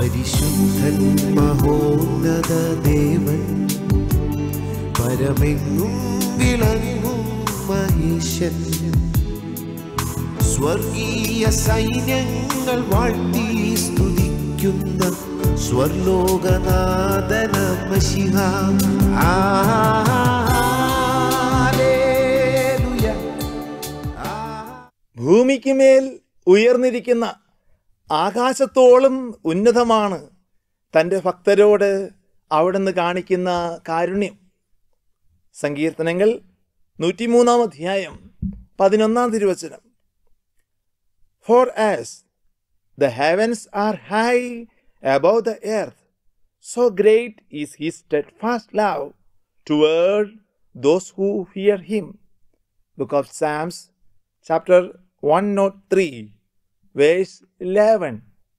പരിശുദ്ധൻ മഹോന്നത ദേവൻ പരമെങ്ങും വിളങ്ങും മഹേശൻ സ്വർഗീയ സൈന്യങ്ങൾ വാഴ്ത്തി സ്തുതിക്കുന്ന സ്വർലോകനാഥന മഷിഹ ഹല്ലേലൂയ. ആ ഭൂമിക്ക് മേൽ ഉയർന്നിരിക്കുന്ന ആകാശത്തോളം ഉന്നതമാണ് തൻ്റെ ഭക്തരോട് അവിടുന്ന് കാണിക്കുന്ന കാരുണ്യം സങ്കീർത്തനങ്ങൾ നൂറ്റിമൂന്നാം അധ്യായം പതിനൊന്നാം തിരുവചനം for as the heavens are high above the earth so great is his steadfast love toward those who fear him book of Psalms chapter one nought three verse eleven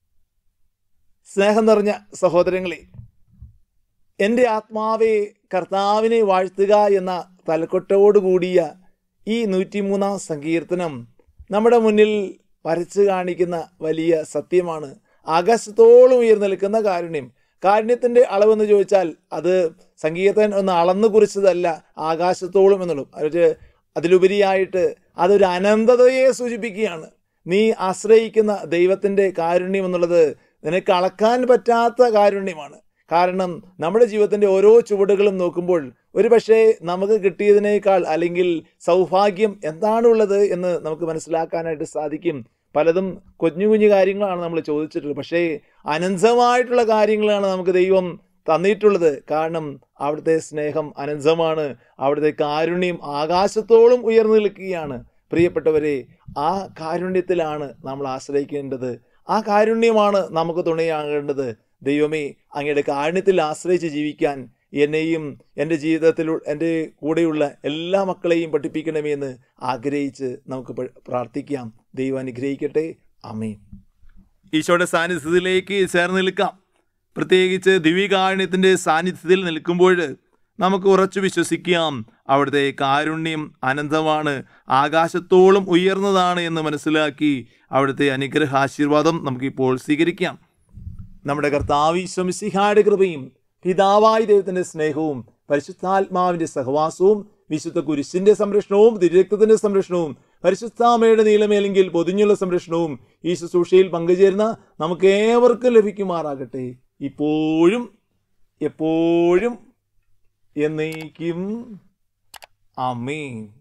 സ്നേഹം നിറഞ്ഞ സഹോദരങ്ങളെ എൻ്റെ ആത്മാവെ കർത്താവിനെ വാഴ്ത്തുക എന്ന തലക്കൊട്ടോടുകൂടിയ ഈ നൂറ്റിമൂന്നാം സങ്കീർത്തനം നമ്മുടെ മുന്നിൽ വരച്ചു കാണിക്കുന്ന വലിയ സത്യമാണ് ആകാശത്തോളം ഉയർന്നു നിൽക്കുന്ന കാരുണ്യം കാരുണ്യത്തിൻ്റെ അളവെന്ന് ചോദിച്ചാൽ അത് സങ്കീർത്തൻ ഒന്ന് അളന്നു കുറിച്ചതല്ല ആകാശത്തോളം എന്നുള്ളൂ അത് അതിലുപരിയായിട്ട് അതൊരു അനന്തതയെ സൂചിപ്പിക്കുകയാണ് നീ ആശ്രയിക്കുന്ന ദൈവത്തിൻ്റെ കാരുണ്യം എന്നുള്ളത് നിനക്ക് അളക്കാൻ പറ്റാത്ത കാരുണ്യമാണ് കാരണം നമ്മുടെ ജീവിതത്തിൻ്റെ ഓരോ ചുവടുകളും നോക്കുമ്പോൾ ഒരു പക്ഷേ നമുക്ക് കിട്ടിയതിനേക്കാൾ അല്ലെങ്കിൽ സൗഭാഗ്യം എന്താണുള്ളത് എന്ന് നമുക്ക് മനസ്സിലാക്കാനായിട്ട് സാധിക്കും പലതും കുഞ്ഞു കുഞ്ഞു കാര്യങ്ങളാണ് നമ്മൾ ചോദിച്ചിട്ടുള്ളത് പക്ഷേ അനന്തമായിട്ടുള്ള കാര്യങ്ങളാണ് നമുക്ക് ദൈവം തന്നിട്ടുള്ളത് കാരണം അവിടുത്തെ സ്നേഹം അനന്തമാണ് അവിടുത്തെ കാരുണ്യം ആകാശത്തോളം ഉയർന്നു നിൽക്കുകയാണ് പ്രിയപ്പെട്ടവരെ ആ കാരുണ്യത്തിലാണ് നമ്മൾ ആശ്രയിക്കേണ്ടത് ആ കാരുണ്യമാണ് നമുക്ക് തുണയാകേണ്ടത് ദൈവമേ അങ്ങയുടെ കാരുണ്യത്തിൽ ആശ്രയിച്ച് ജീവിക്കാൻ എന്നെയും എൻ്റെ ജീവിതത്തിൽ എൻ്റെ കൂടെയുള്ള എല്ലാ മക്കളെയും പഠിപ്പിക്കണമേ എന്ന് ആഗ്രഹിച്ച് നമുക്ക് പ- പ്രാർത്ഥിക്കാം ദൈവം അനുഗ്രഹിക്കട്ടെ അമീൻ ഈശോയുടെ സാന്നിധ്യത്തിലേക്ക് ചേർന്ന് നിൽക്കാം പ്രത്യേകിച്ച് ദിവ്യകാരുണ്യത്തിൻ്റെ സാന്നിധ്യത്തിൽ നിൽക്കുമ്പോൾ നമുക്ക് ഉറച്ചു വിശ്വസിക്കാം അവിടുത്തെ കാരുണ്യം അനന്തമാണ് ആകാശത്തോളം ഉയർന്നതാണ് എന്ന് മനസ്സിലാക്കി അവിടുത്തെ അനുഗ്രഹ ആശീർവാദം നമുക്കിപ്പോൾ സ്വീകരിക്കാം നമ്മുടെ കർത്താവ് ഈശ്വമിസിഹായുടെ കൃപയും പിതാവായ ദൈവത്തിന്റെ സ്നേഹവും പരിശുദ്ധാത്മാവിന്റെ സഹവാസവും വിശുദ്ധ കുരിശിന്റെ സംരക്ഷണവും തിരുരക്തത്തിന്റെ സംരക്ഷണവും പരിശുദ്ധാമയുടെ നീളമേലെങ്കിൽ പൊതിഞ്ഞുള്ള സംരക്ഷണവും ഈ ശുശ്രൂഷയിൽ പങ്കുചേരുന്ന നമുക്ക് ഏവർക്കും ലഭിക്കുമാറാകട്ടെ ഇപ്പോഴും എപ്പോഴും എന്നേക്കും അമീൻ